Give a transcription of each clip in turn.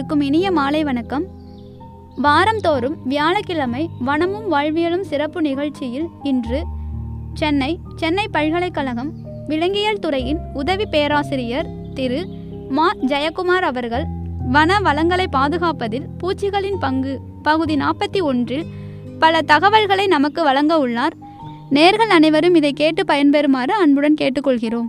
அனைவருக்கும் இனிய மாலை வணக்கம் வாரந்தோறும் வியாழக்கிழமை வனமும் வாழ்வியலும் சிறப்பு நிகழ்ச்சியில் இன்று சென்னை சென்னை பல்கலைக்கழகம் விலங்கியல் துறையின் உதவி பேராசிரியர் திரு மா ஜெயக்குமார் அவர்கள் வன வளங்களை பாதுகாப்பதில் பூச்சிகளின் பங்கு பகுதி நாற்பத்தி ஒன்றில் பல தகவல்களை நமக்கு வழங்க உள்ளார் நேர்கள் அனைவரும் இதை கேட்டு பயன்பெறுமாறு அன்புடன் கேட்டுக்கொள்கிறோம்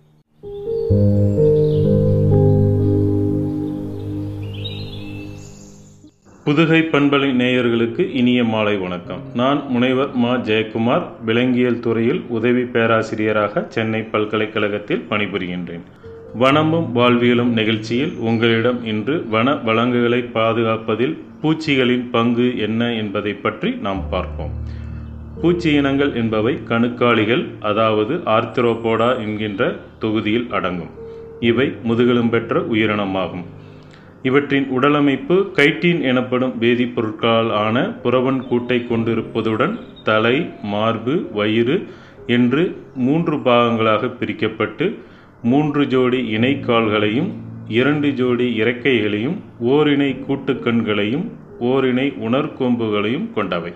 புதுகை பண்பலை நேயர்களுக்கு இனிய மாலை வணக்கம் நான் முனைவர் மா ஜெயக்குமார் விலங்கியல் துறையில் உதவி பேராசிரியராக சென்னை பல்கலைக்கழகத்தில் பணிபுரிகின்றேன் வனமும் வாழ்வியலும் நிகழ்ச்சியில் உங்களிடம் இன்று வன வளங்குகளை பாதுகாப்பதில் பூச்சிகளின் பங்கு என்ன என்பதை பற்றி நாம் பார்ப்போம் பூச்சி இனங்கள் என்பவை கணுக்காலிகள் அதாவது ஆர்த்திரோபோடா என்கின்ற தொகுதியில் அடங்கும் இவை முதுகெலும் பெற்ற உயிரினமாகும் இவற்றின் உடலமைப்பு கைட்டின் எனப்படும் வேதிப்பொருட்களால் ஆன புறவன் கூட்டை கொண்டிருப்பதுடன் தலை மார்பு வயிறு என்று மூன்று பாகங்களாக பிரிக்கப்பட்டு மூன்று ஜோடி இணைக்கால்களையும் இரண்டு ஜோடி இறக்கைகளையும் ஓரிணை கூட்டுக்கண்களையும் ஓரிணை உணர்கொம்புகளையும் கொண்டவை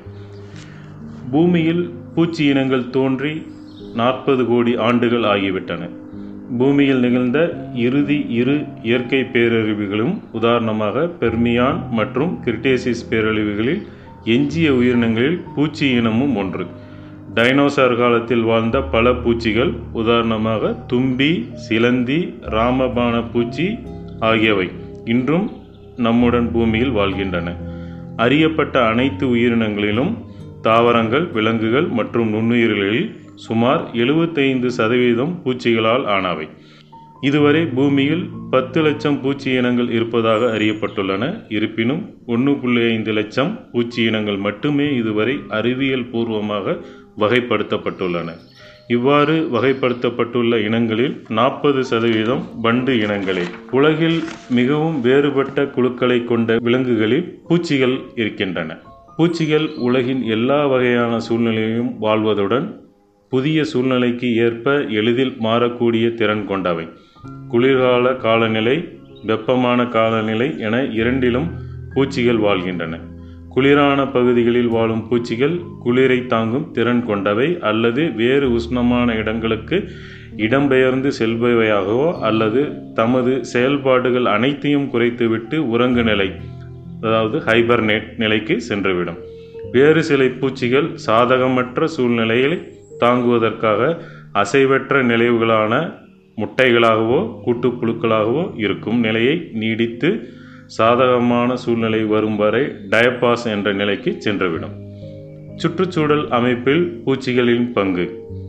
பூமியில் பூச்சி இனங்கள் தோன்றி நாற்பது கோடி ஆண்டுகள் ஆகிவிட்டன பூமியில் நிகழ்ந்த இறுதி இரு இயற்கை பேரழிவுகளும் உதாரணமாக பெர்மியான் மற்றும் கிரிட்டேசிஸ் பேரழிவுகளில் எஞ்சிய உயிரினங்களில் பூச்சி இனமும் ஒன்று டைனோசார் காலத்தில் வாழ்ந்த பல பூச்சிகள் உதாரணமாக தும்பி சிலந்தி ராமபான பூச்சி ஆகியவை இன்றும் நம்முடன் பூமியில் வாழ்கின்றன அறியப்பட்ட அனைத்து உயிரினங்களிலும் தாவரங்கள் விலங்குகள் மற்றும் நுண்ணுயிர்களில் சுமார் எழுபத்தைந்து சதவீதம் பூச்சிகளால் ஆனவை இதுவரை பூமியில் பத்து லட்சம் பூச்சி இனங்கள் இருப்பதாக அறியப்பட்டுள்ளன இருப்பினும் ஒன்று புள்ளி ஐந்து லட்சம் பூச்சி இனங்கள் மட்டுமே இதுவரை அறிவியல் பூர்வமாக வகைப்படுத்தப்பட்டுள்ளன இவ்வாறு வகைப்படுத்தப்பட்டுள்ள இனங்களில் நாற்பது சதவீதம் வண்டு இனங்களே உலகில் மிகவும் வேறுபட்ட குழுக்களை கொண்ட விலங்குகளில் பூச்சிகள் இருக்கின்றன பூச்சிகள் உலகின் எல்லா வகையான சூழ்நிலையிலும் வாழ்வதுடன் புதிய சூழ்நிலைக்கு ஏற்ப எளிதில் மாறக்கூடிய திறன் கொண்டவை குளிர்கால காலநிலை வெப்பமான காலநிலை என இரண்டிலும் பூச்சிகள் வாழ்கின்றன குளிரான பகுதிகளில் வாழும் பூச்சிகள் குளிரை தாங்கும் திறன் கொண்டவை அல்லது வேறு உஷ்ணமான இடங்களுக்கு இடம்பெயர்ந்து செல்பவையாகவோ அல்லது தமது செயல்பாடுகள் அனைத்தையும் குறைத்துவிட்டு உறங்கு நிலை அதாவது ஹைபர்நேட் நிலைக்கு சென்றுவிடும் வேறு சில பூச்சிகள் சாதகமற்ற சூழ்நிலையை தாங்குவதற்காக அசைவற்ற நிலைவுகளான முட்டைகளாகவோ கூட்டுப்புழுக்களாகவோ இருக்கும் நிலையை நீடித்து சாதகமான சூழ்நிலை வரும் வரை டயபாஸ் என்ற நிலைக்கு சென்றுவிடும் சுற்றுச்சூழல் அமைப்பில் பூச்சிகளின் பங்கு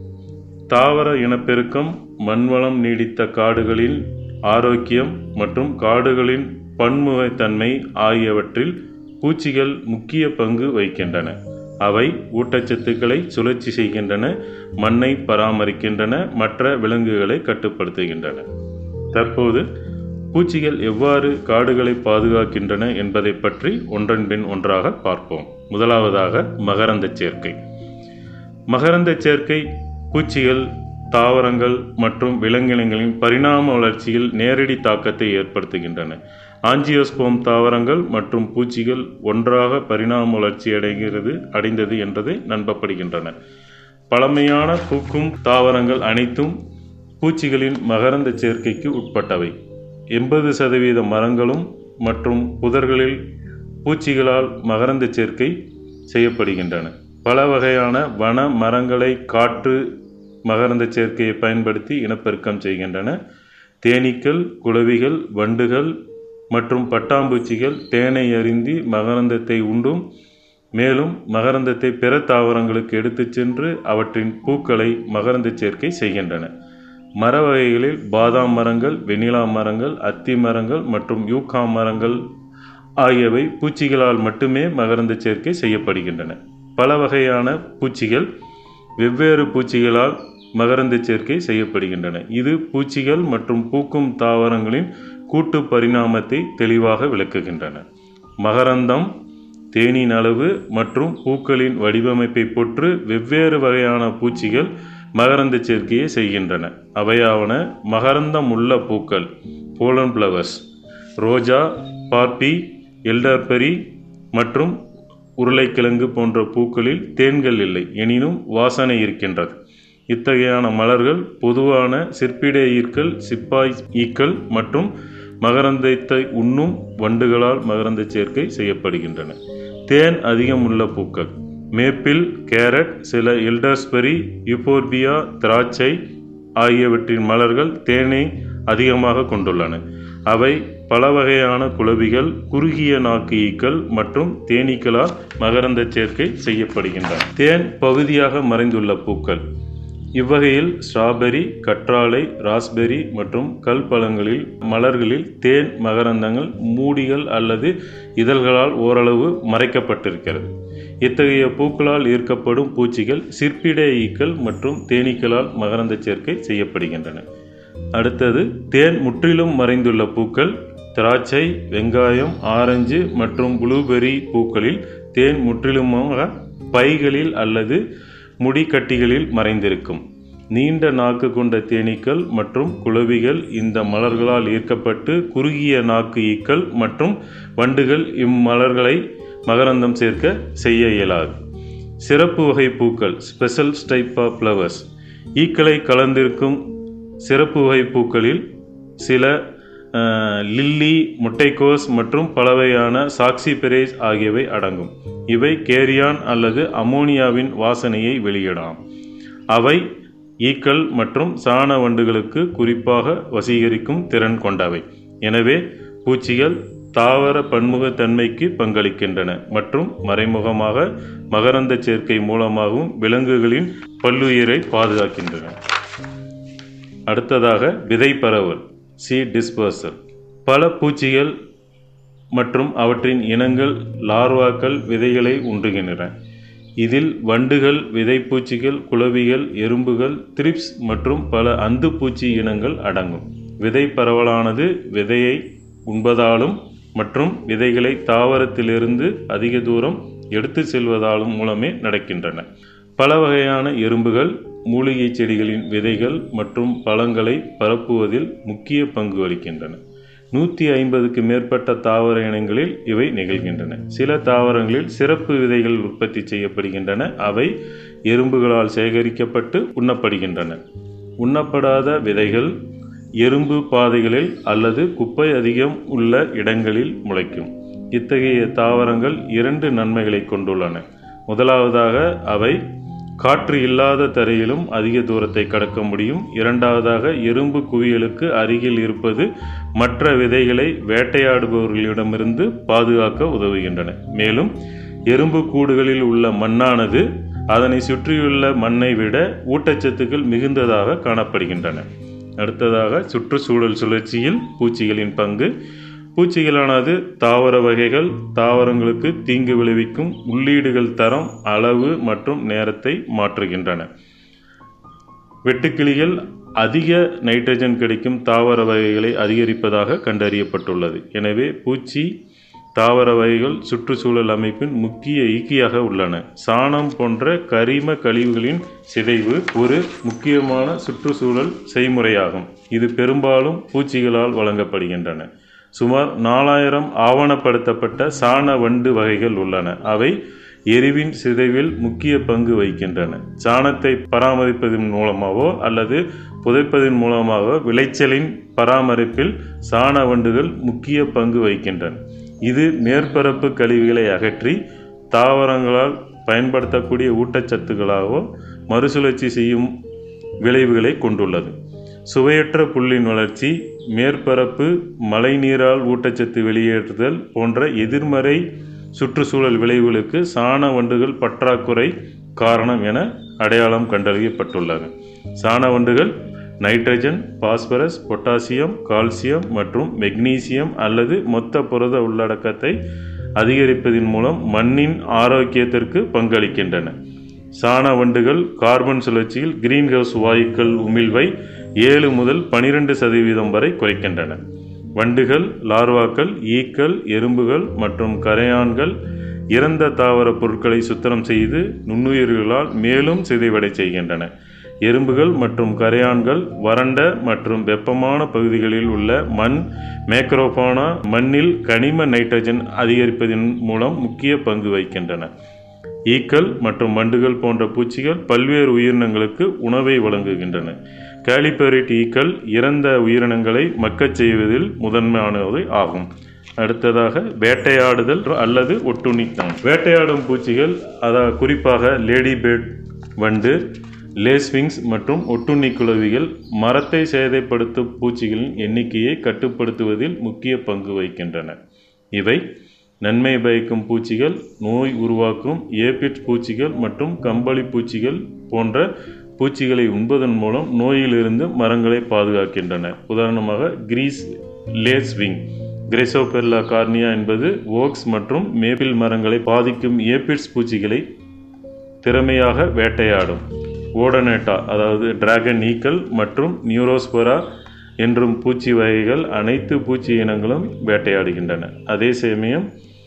தாவர இனப்பெருக்கம் மண்வளம் நீடித்த காடுகளின் ஆரோக்கியம் மற்றும் காடுகளின் பன்முகத்தன்மை ஆகியவற்றில் பூச்சிகள் முக்கிய பங்கு வகிக்கின்றன அவை ஊட்டச்சத்துக்களை சுழற்சி செய்கின்றன மண்ணை பராமரிக்கின்றன மற்ற விலங்குகளை கட்டுப்படுத்துகின்றன தற்போது பூச்சிகள் எவ்வாறு காடுகளை பாதுகாக்கின்றன என்பதை பற்றி ஒன்றன் பின் ஒன்றாக பார்ப்போம் முதலாவதாக மகரந்த சேர்க்கை மகரந்த சேர்க்கை பூச்சிகள் தாவரங்கள் மற்றும் விலங்கினங்களின் பரிணாம வளர்ச்சியில் நேரடி தாக்கத்தை ஏற்படுத்துகின்றன ஆஞ்சியோஸ்போம் தாவரங்கள் மற்றும் பூச்சிகள் ஒன்றாக பரிணாம வளர்ச்சி அடைகிறது அடைந்தது என்பதை நம்பப்படுகின்றன பழமையான பூக்கும் தாவரங்கள் அனைத்தும் பூச்சிகளின் மகரந்த சேர்க்கைக்கு உட்பட்டவை எண்பது சதவீத மரங்களும் மற்றும் புதர்களில் பூச்சிகளால் மகரந்த சேர்க்கை செய்யப்படுகின்றன பல வகையான வன மரங்களை காற்று மகரந்த சேர்க்கையை பயன்படுத்தி இனப்பெருக்கம் செய்கின்றன தேனீக்கள் குளவிகள் வண்டுகள் மற்றும் பட்டாம்பூச்சிகள் தேனை அருந்தி மகரந்தத்தை உண்டும் மேலும் மகரந்தத்தை பிற தாவரங்களுக்கு எடுத்துச் சென்று அவற்றின் பூக்களை மகரந்த சேர்க்கை செய்கின்றன மர வகைகளில் பாதாம் மரங்கள் வெனிலா மரங்கள் அத்தி மரங்கள் மற்றும் யூகா மரங்கள் ஆகியவை பூச்சிகளால் மட்டுமே மகரந்த சேர்க்கை செய்யப்படுகின்றன பல வகையான பூச்சிகள் வெவ்வேறு பூச்சிகளால் மகரந்த சேர்க்கை செய்யப்படுகின்றன இது பூச்சிகள் மற்றும் பூக்கும் தாவரங்களின் கூட்டு பரிணாமத்தை தெளிவாக விளக்குகின்றன மகரந்தம் தேனின் அளவு மற்றும் பூக்களின் வடிவமைப்பை பொற்று வெவ்வேறு வகையான பூச்சிகள் மகரந்த சேர்க்கையை செய்கின்றன அவையாவன மகரந்தம் உள்ள பூக்கள் போலன் ஃப்ளவர்ஸ் ரோஜா பாப்பி எல்டர்பெரி மற்றும் உருளைக்கிழங்கு போன்ற பூக்களில் தேன்கள் இல்லை எனினும் வாசனை இருக்கின்றது இத்தகையான மலர்கள் பொதுவான சிற்பிடை ஈக்கள் சிப்பாய் ஈக்கள் மற்றும் மகரந்தத்தை உண்ணும் வண்டுகளால் மகரந்த சேர்க்கை செய்யப்படுகின்றன தேன் அதிகம் உள்ள பூக்கள் மேப்பிள் கேரட் சில எல்டர்ஸ்பெரி யுபோர்பியா திராட்சை ஆகியவற்றின் மலர்கள் தேனை அதிகமாக கொண்டுள்ளன அவை பல வகையான குளவிகள் குறுகிய நாக்கு ஈக்கள் மற்றும் தேனீக்களால் மகரந்த சேர்க்கை செய்யப்படுகின்றன தேன் பகுதியாக மறைந்துள்ள பூக்கள் இவ்வகையில் ஸ்ட்ராபெரி கற்றாழை ராஸ்பெரி மற்றும் கல்பழங்களில் மலர்களில் தேன் மகரந்தங்கள் மூடிகள் அல்லது இதழ்களால் ஓரளவு மறைக்கப்பட்டிருக்கிறது இத்தகைய பூக்களால் ஈர்க்கப்படும் பூச்சிகள் சிற்பிடை ஈக்கள் மற்றும் தேனீக்களால் மகரந்த சேர்க்கை செய்யப்படுகின்றன அடுத்தது தேன் முற்றிலும் மறைந்துள்ள பூக்கள் திராட்சை வெங்காயம் ஆரஞ்சு மற்றும் ப்ளூபெர்ரி பூக்களில் தேன் முற்றிலுமாக பைகளில் அல்லது முடிக்கட்டிகளில் மறைந்திருக்கும் நீண்ட நாக்கு கொண்ட தேனீக்கள் மற்றும் குளவிகள் இந்த மலர்களால் ஈர்க்கப்பட்டு குறுகிய நாக்கு ஈக்கள் மற்றும் வண்டுகள் இம்மலர்களை மகரந்தம் சேர்க்க செய்ய இயலாது சிறப்பு வகை பூக்கள் ஸ்பெஷல் டைப் ஆஃப் ஃப்ளவர்ஸ் ஈக்களை கலந்திருக்கும் சிறப்பு வகை பூக்களில் சில லில்லி முட்டைக்கோஸ் மற்றும் பலவையான சாக்சி பெரேஸ் ஆகியவை அடங்கும் இவை கேரியான் அல்லது அமோனியாவின் வாசனையை வெளியிடலாம் அவை ஈக்கள் மற்றும் சாண வண்டுகளுக்கு குறிப்பாக வசீகரிக்கும் திறன் கொண்டவை எனவே பூச்சிகள் தாவர பன்முகத்தன்மைக்கு பங்களிக்கின்றன மற்றும் மறைமுகமாக மகரந்த சேர்க்கை மூலமாகவும் விலங்குகளின் பல்லுயிரை பாதுகாக்கின்றன அடுத்ததாக விதை பரவல் சி டிஸ்பர்சல் பல பூச்சிகள் மற்றும் அவற்றின் இனங்கள் லார்வாக்கள் விதைகளை உண்டுகின்றன இதில் வண்டுகள் விதைப்பூச்சிகள் குளவிகள் எறும்புகள் த்ரிப்ஸ் மற்றும் பல அந்து பூச்சி இனங்கள் அடங்கும் விதை பரவலானது விதையை உண்பதாலும் மற்றும் விதைகளை தாவரத்திலிருந்து அதிக தூரம் எடுத்து செல்வதாலும் மூலமே நடக்கின்றன பல வகையான எறும்புகள் மூலிகை செடிகளின் விதைகள் மற்றும் பழங்களை பரப்புவதில் முக்கிய பங்கு வகிக்கின்றன நூற்றி ஐம்பதுக்கு மேற்பட்ட தாவர இனங்களில் இவை நிகழ்கின்றன சில தாவரங்களில் சிறப்பு விதைகள் உற்பத்தி செய்யப்படுகின்றன அவை எறும்புகளால் சேகரிக்கப்பட்டு உண்ணப்படுகின்றன உண்ணப்படாத விதைகள் எறும்பு பாதைகளில் அல்லது குப்பை அதிகம் உள்ள இடங்களில் முளைக்கும் இத்தகைய தாவரங்கள் இரண்டு நன்மைகளை கொண்டுள்ளன முதலாவதாக அவை காற்று இல்லாத தரையிலும் அதிக தூரத்தை கடக்க முடியும் இரண்டாவதாக எறும்பு குவியலுக்கு அருகில் இருப்பது மற்ற விதைகளை வேட்டையாடுபவர்களிடமிருந்து பாதுகாக்க உதவுகின்றன மேலும் எறும்பு கூடுகளில் உள்ள மண்ணானது அதனை சுற்றியுள்ள மண்ணை விட ஊட்டச்சத்துக்கள் மிகுந்ததாக காணப்படுகின்றன அடுத்ததாக சுற்றுச்சூழல் சுழற்சியில் பூச்சிகளின் பங்கு பூச்சிகளானது தாவர வகைகள் தாவரங்களுக்கு தீங்கு விளைவிக்கும் உள்ளீடுகள் தரம் அளவு மற்றும் நேரத்தை மாற்றுகின்றன வெட்டுக்கிளிகள் அதிக நைட்ரஜன் கிடைக்கும் தாவர வகைகளை அதிகரிப்பதாக கண்டறியப்பட்டுள்ளது எனவே பூச்சி தாவர வகைகள் சுற்றுச்சூழல் அமைப்பின் முக்கிய ஈக்கியாக உள்ளன சாணம் போன்ற கரிம கழிவுகளின் சிதைவு ஒரு முக்கியமான சுற்றுச்சூழல் செய்முறையாகும் இது பெரும்பாலும் பூச்சிகளால் வழங்கப்படுகின்றன சுமார் நாலாயிரம் ஆவணப்படுத்தப்பட்ட சாண வண்டு வகைகள் உள்ளன அவை எரிவின் சிதைவில் முக்கிய பங்கு வகிக்கின்றன சாணத்தை பராமரிப்பதன் மூலமாகவோ அல்லது புதைப்பதன் மூலமாக விளைச்சலின் பராமரிப்பில் சாண வண்டுகள் முக்கிய பங்கு வகிக்கின்றன இது மேற்பரப்பு கழிவுகளை அகற்றி தாவரங்களால் பயன்படுத்தக்கூடிய ஊட்டச்சத்துக்களாகவோ மறுசுழற்சி செய்யும் விளைவுகளை கொண்டுள்ளது சுவையற்ற புல்லின் வளர்ச்சி மேற்பரப்பு மழைநீரால் ஊட்டச்சத்து வெளியேற்றுதல் போன்ற எதிர்மறை சுற்றுச்சூழல் விளைவுகளுக்கு சாண வண்டுகள் பற்றாக்குறை காரணம் என அடையாளம் கண்டறியப்பட்டுள்ளது சாண வண்டுகள் நைட்ரஜன் பாஸ்பரஸ் பொட்டாசியம் கால்சியம் மற்றும் மெக்னீசியம் அல்லது மொத்த புரத உள்ளடக்கத்தை அதிகரிப்பதன் மூலம் மண்ணின் ஆரோக்கியத்திற்கு பங்களிக்கின்றன சாண வண்டுகள் கார்பன் சுழற்சியில் கிரீன் ஹவுஸ் வாயுக்கள் உமிழ்வை ஏழு முதல் பனிரெண்டு சதவீதம் வரை குறைக்கின்றன வண்டுகள் லார்வாக்கள் ஈக்கள் எறும்புகள் மற்றும் கரையான்கள் இறந்த தாவர பொருட்களை சுத்தம் செய்து நுண்ணுயிர்களால் மேலும் சிதைவடை செய்கின்றன எறும்புகள் மற்றும் கரையான்கள் வறண்ட மற்றும் வெப்பமான பகுதிகளில் உள்ள மண் மேக்ரோபானா மண்ணில் கனிம நைட்ரஜன் அதிகரிப்பதன் மூலம் முக்கிய பங்கு வகிக்கின்றன ஈக்கள் மற்றும் வண்டுகள் போன்ற பூச்சிகள் பல்வேறு உயிரினங்களுக்கு உணவை வழங்குகின்றன கேலிபெரிட் ஈக்கள் இறந்த உயிரினங்களை மக்கச் செய்வதில் முதன்மையானவை ஆகும் அடுத்ததாக வேட்டையாடுதல் அல்லது ஒட்டுண்ணித்தனம் வேட்டையாடும் பூச்சிகள் அதாவது குறிப்பாக லேடி பேர்ட் வண்டு லேஸ்விங்ஸ் மற்றும் ஒட்டுண்ணி குளவிகள் மரத்தை சேதைப்படுத்தும் பூச்சிகளின் எண்ணிக்கையை கட்டுப்படுத்துவதில் முக்கிய பங்கு வகிக்கின்றன இவை நன்மை பயக்கும் பூச்சிகள் நோய் உருவாக்கும் ஏபிட் பூச்சிகள் மற்றும் கம்பளி பூச்சிகள் போன்ற பூச்சிகளை உண்பதன் மூலம் நோயிலிருந்து மரங்களை பாதுகாக்கின்றன உதாரணமாக கிரீஸ் லேஸ்விங் கிரெசோபெர்லா கார்னியா என்பது ஓக்ஸ் மற்றும் மேபிள் மரங்களை பாதிக்கும் ஏபிட்ஸ் பூச்சிகளை திறமையாக வேட்டையாடும் ஓடனேட்டா அதாவது டிராகன் ஈக்கள் மற்றும் நியூரோஸ்பரா என்றும் பூச்சி வகைகள் அனைத்து பூச்சி இனங்களும் வேட்டையாடுகின்றன அதே சமயம்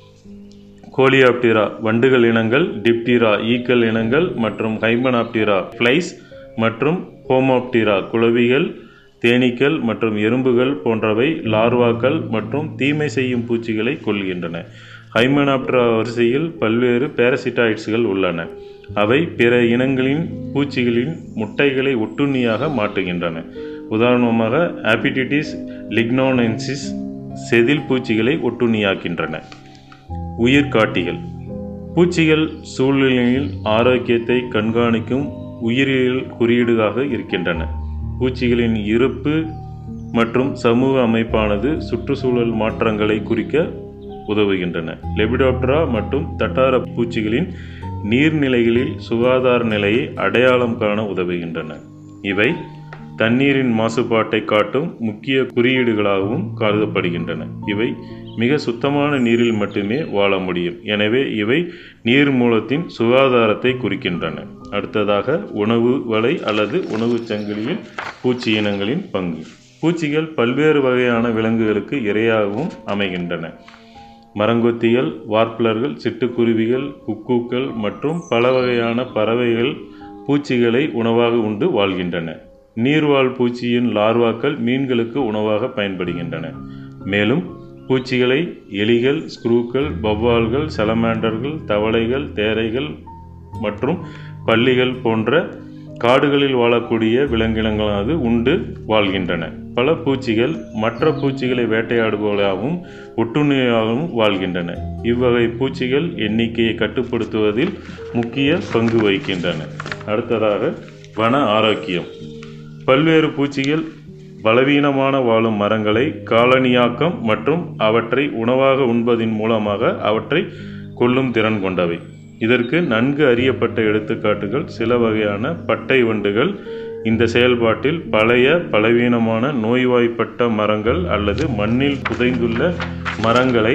கோலியாப்டிரா வண்டுகள் இனங்கள் டிப்டிரா ஈக்கள் இனங்கள் மற்றும் ஹைமனாப்டிரா ஃப்ளைஸ் மற்றும் ஹோமோப்டிரா குளவிகள் தேனீக்கள் மற்றும் எறும்புகள் போன்றவை லார்வாக்கள் மற்றும் தீமை செய்யும் பூச்சிகளை கொள்கின்றன ஹைமனாப்டிரா வரிசையில் பல்வேறு பேரசிட்டாய்ட்ஸ்கள் உள்ளன அவை பிற இனங்களின் பூச்சிகளின் முட்டைகளை ஒட்டுண்ணியாக மாற்றுகின்றன உதாரணமாக ஆபிடிட்டிஸ் லிக்னோனென்சிஸ் செதில் பூச்சிகளை ஒட்டுண்ணியாக்கின்றன உயிர்காட்டிகள் பூச்சிகள் சூழ்நிலையில் ஆரோக்கியத்தை கண்காணிக்கும் உயிரியல் குறியீடாக இருக்கின்றன பூச்சிகளின் இருப்பு மற்றும் சமூக அமைப்பானது சுற்றுச்சூழல் மாற்றங்களை குறிக்க உதவுகின்றன லெபிடாப்டரா மற்றும் தட்டார பூச்சிகளின் நீர்நிலைகளில் சுகாதார நிலையை அடையாளம் காண உதவுகின்றன இவை தண்ணீரின் மாசுபாட்டை காட்டும் முக்கிய குறியீடுகளாகவும் கருதப்படுகின்றன இவை மிக சுத்தமான நீரில் மட்டுமே வாழ முடியும் எனவே இவை நீர் மூலத்தின் சுகாதாரத்தை குறிக்கின்றன அடுத்ததாக உணவு வலை அல்லது உணவு சங்கிலியில் பூச்சி இனங்களின் பங்கு பூச்சிகள் பல்வேறு வகையான விலங்குகளுக்கு இரையாகவும் அமைகின்றன மரங்கொத்திகள் வார்ப்லர்கள் சிட்டுக்குருவிகள் குக்கூக்கள் மற்றும் பல வகையான பறவைகள் பூச்சிகளை உணவாக உண்டு வாழ்கின்றன நீர்வாழ் பூச்சியின் லார்வாக்கள் மீன்களுக்கு உணவாக பயன்படுகின்றன மேலும் பூச்சிகளை எலிகள் ஸ்க்ரூக்கள் வௌவால்கள் சலமாண்டர்கள் தவளைகள் தேரைகள் மற்றும் பல்லிகள் போன்ற காடுகளில் வாழக்கூடிய விலங்கினங்களானது உண்டு வாழ்கின்றன பல பூச்சிகள் மற்ற பூச்சிகளை வேட்டையாடுபவர்களாகவும் ஒட்டுண்ணியாகவும் வாழ்கின்றன இவ்வகை பூச்சிகள் எண்ணிக்கையை கட்டுப்படுத்துவதில் முக்கிய பங்கு வகிக்கின்றன அடுத்ததாக வன ஆரோக்கியம் பல்வேறு பூச்சிகள் பலவீனமான வாழும் மரங்களை காலனியாக்கம் மற்றும் அவற்றை உணவாக உண்பதின் மூலமாக அவற்றை கொல்லும் திறன் கொண்டவை இதற்கு நன்கு அறியப்பட்ட எடுத்துக்காட்டுகள் சில வகையான பட்டை வண்டுகள் இந்த செயல்பாட்டில் பழைய பலவீனமான நோய்வாய்ப்பட்ட மரங்கள் அல்லது மண்ணில் புதைந்துள்ள மரங்களை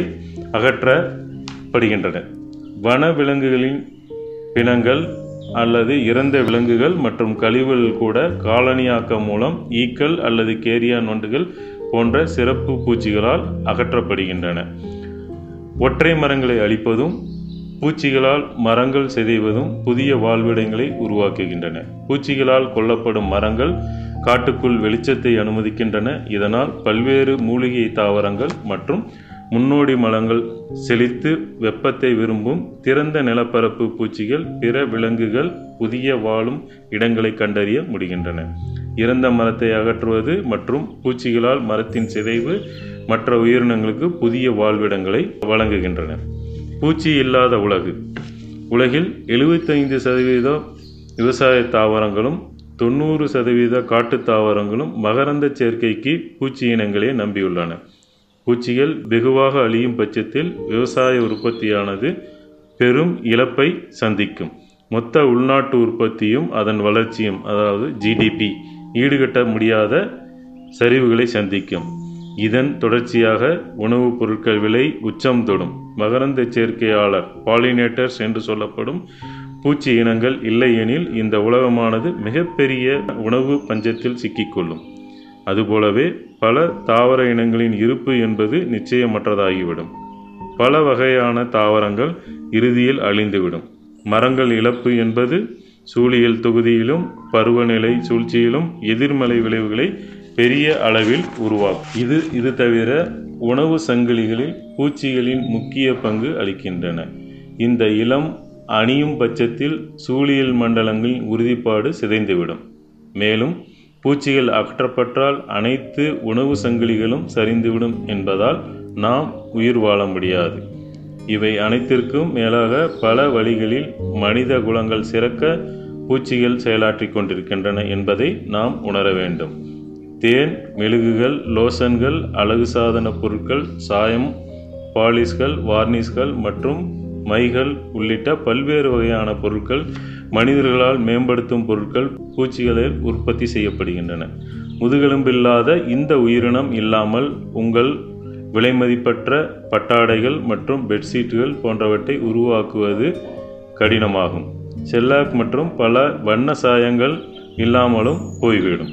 அகற்றப்படுகின்றன வன விலங்குகளின் பிணங்கள் அல்லது இறந்த விலங்குகள் மற்றும் கழிவுகள் கூட காலனியாக்கம் மூலம் ஈக்கள் அல்லது கேரியான் வண்டுகள் போன்ற சிறப்பு பூச்சிகளால் அகற்றப்படுகின்றன ஒற்றை மரங்களை அழிப்பதும் பூச்சிகளால் மரங்கள் சிதைவதும் புதிய வாழ்விடங்களை உருவாக்குகின்றன பூச்சிகளால் கொல்லப்படும் மரங்கள் காட்டுக்குள் வெளிச்சத்தை அனுமதிக்கின்றன இதனால் பல்வேறு மூலிகை தாவரங்கள் மற்றும் முன்னோடி மலங்கள் செழித்து வெப்பத்தை விரும்பும் திறந்த நிலப்பரப்பு பூச்சிகள் பிற விலங்குகள் புதிய வாழும் இடங்களை கண்டறிய முடிகின்றன இறந்த மரத்தை அகற்றுவது மற்றும் பூச்சிகளால் மரத்தின் சிதைவு மற்ற உயிரினங்களுக்கு புதிய வாழ்விடங்களை வழங்குகின்றன பூச்சி இல்லாத உலகு உலகில் எழுபத்தைந்து சதவீத விவசாய தாவரங்களும் தொண்ணூறு சதவீத காட்டுத் தாவரங்களும் மகரந்த சேர்க்கைக்கு பூச்சி இனங்களே நம்பியுள்ளன பூச்சிகள் வெகுவாக அழியும் பட்சத்தில் விவசாய உற்பத்தியானது பெரும் இழப்பை சந்திக்கும் மொத்த உள்நாட்டு உற்பத்தியும் அதன் வளர்ச்சியும் அதாவது ஜிடிபி ஈடுகட்ட முடியாத சரிவுகளை சந்திக்கும் இதன் தொடர்ச்சியாக உணவுப் பொருட்கள் விலை உச்சம் தொடும் மகரந்த சேர்க்கையாளர் பாலினேட்டர்ஸ் என்று சொல்லப்படும் பூச்சி இனங்கள் இல்லையெனில் இந்த உலகமானது மிகப்பெரிய உணவு பஞ்சத்தில் சிக்கிக்கொள்ளும் அதுபோலவே பல தாவர இனங்களின் இருப்பு என்பது நிச்சயமற்றதாகிவிடும் பல வகையான தாவரங்கள் இறுதியில் அழிந்துவிடும் மரங்கள் இழப்பு என்பது சூழியல் தொகுதியிலும் பருவநிலை சூழ்ச்சியிலும் எதிர்மறை விளைவுகளை பெரிய அளவில் உருவாக்கும் இது இது தவிர உணவு சங்கிலிகளில் பூச்சிகளின் முக்கிய பங்கு அளிக்கின்றன இந்த இளம் அணியும் பட்சத்தில் சூழியல் மண்டலங்களின் உறுதிப்பாடு சிதைந்துவிடும் மேலும் பூச்சிகள் அகற்றப்பட்டால் அனைத்து உணவு சங்கிலிகளும் சரிந்துவிடும் என்பதால் நாம் உயிர் வாழ முடியாது இவை அனைத்திற்கும் மேலாக பல வழிகளில் மனித குலங்கள் சிறக்க பூச்சிகள் செயலாற்றிக் கொண்டிருக்கின்றன என்பதை நாம் உணர வேண்டும் தேன் மெழுகுகள் லோஷன்கள் அழகு சாதன பொருட்கள் சாயம் பாலிஷ்கள் வார்னிஷ்கள் மற்றும் மைகள் உள்ளிட்ட பல்வேறு வகையான பொருட்கள் மனிதர்களால் மேம்படுத்தும் பொருட்கள் பூச்சிகளில் உற்பத்தி செய்யப்படுகின்றன முதுகெலும்பில்லாத இந்த உயிரினம் இல்லாமல் உங்கள் விலைமதிப்பற்ற பட்டாடைகள் மற்றும் பெட்ஷீட்டுகள் போன்றவற்றை உருவாக்குவது கடினமாகும் செல்லாக் மற்றும் பல வண்ண சாயங்கள் இல்லாமலும் போய்விடும்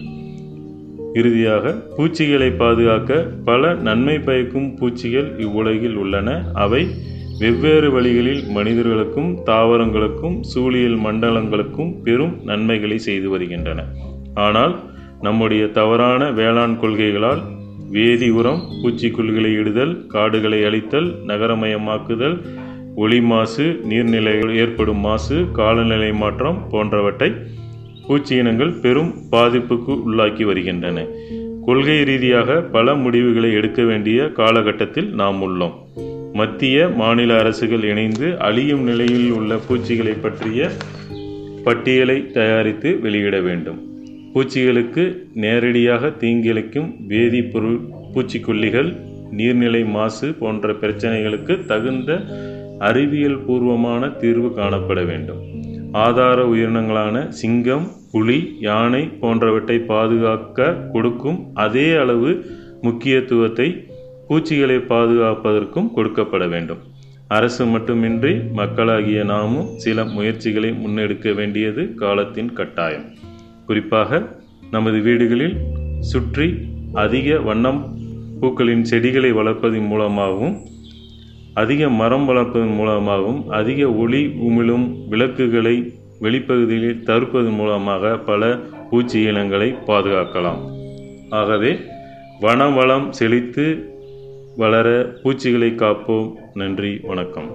இறுதியாக பூச்சிகளை பாதுகாக்க பல நன்மை பயக்கும் பூச்சிகள் இவ்வுலகில் உள்ளன அவை வெவ்வேறு வழிகளில் மனிதர்களுக்கும் தாவரங்களுக்கும் சூழியல் மண்டலங்களுக்கும் பெரும் நன்மைகளை செய்து வருகின்றன ஆனால் நம்முடைய தவறான வேளாண் கொள்கைகளால் வேதி உரம் பூச்சிக்கொல்லிகளை இடுதல் காடுகளை அழித்தல் நகரமயமாக்குதல் ஒளி மாசு நீர்நிலைகள் ஏற்படும் மாசு காலநிலை மாற்றம் போன்றவற்றை பூச்சி இனங்கள் பெரும் பாதிப்புக்கு உள்ளாக்கி வருகின்றன கொள்கை ரீதியாக பல முடிவுகளை எடுக்க வேண்டிய காலகட்டத்தில் நாம் உள்ளோம் மத்திய மாநில அரசுகள் இணைந்து அழியும் நிலையில் உள்ள பூச்சிகளை பற்றிய பட்டியலை தயாரித்து வெளியிட வேண்டும் பூச்சிகளுக்கு நேரடியாக தீங்கிழைக்கும் வேதிப்பொருள் பூச்சிக்கொல்லிகள் நீர்நிலை மாசு போன்ற பிரச்சனைகளுக்கு தகுந்த அறிவியல் பூர்வமான தீர்வு காணப்பட வேண்டும் ஆதார உயிரினங்களான சிங்கம் புலி யானை போன்றவற்றை பாதுகாக்க கொடுக்கும் அதே அளவு முக்கியத்துவத்தை பூச்சிகளை பாதுகாப்பதற்கும் கொடுக்கப்பட வேண்டும் அரசு மட்டுமின்றி மக்களாகிய நாமும் சில முயற்சிகளை முன்னெடுக்க வேண்டியது காலத்தின் கட்டாயம் குறிப்பாக நமது வீடுகளில் சுற்றி அதிக வண்ணம் பூக்களின் செடிகளை வளர்ப்பதன் மூலமாகவும் அதிக மரம் வளர்ப்பதன் மூலமாகவும் அதிக ஒளி உமிழும் விளக்குகளை வெளிப்பகுதியில் தடுப்பதன் மூலமாக பல பூச்சி இனங்களை பாதுகாக்கலாம் ஆகவே வனவளம் செழித்து வளர பூச்சிகளை காப்போம் நன்றி வணக்கம்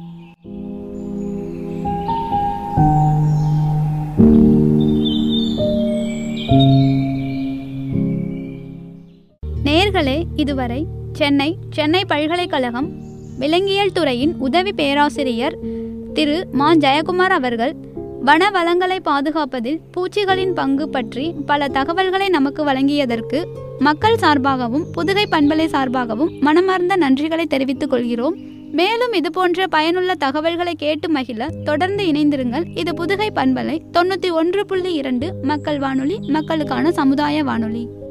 நேர்களே இதுவரை சென்னை சென்னை பல்கலைக்கழகம் விலங்கியல் துறையின் உதவி பேராசிரியர் திரு மா ஜெயக்குமார் அவர்கள் வன வளங்களை பாதுகாப்பதில் பூச்சிகளின் பங்கு பற்றி பல தகவல்களை நமக்கு வழங்கியதற்கு மக்கள் சார்பாகவும் புதுகை பண்பலை சார்பாகவும் மனமார்ந்த நன்றிகளை தெரிவித்துக் கொள்கிறோம் மேலும் இது போன்ற பயனுள்ள தகவல்களை கேட்டு மகிழ தொடர்ந்து இணைந்திருங்கள் இது புதுகை பண்பலை தொண்ணூற்றி ஒன்று புள்ளி இரண்டு மக்கள் வானொலி மக்களுக்கான சமுதாய வானொலி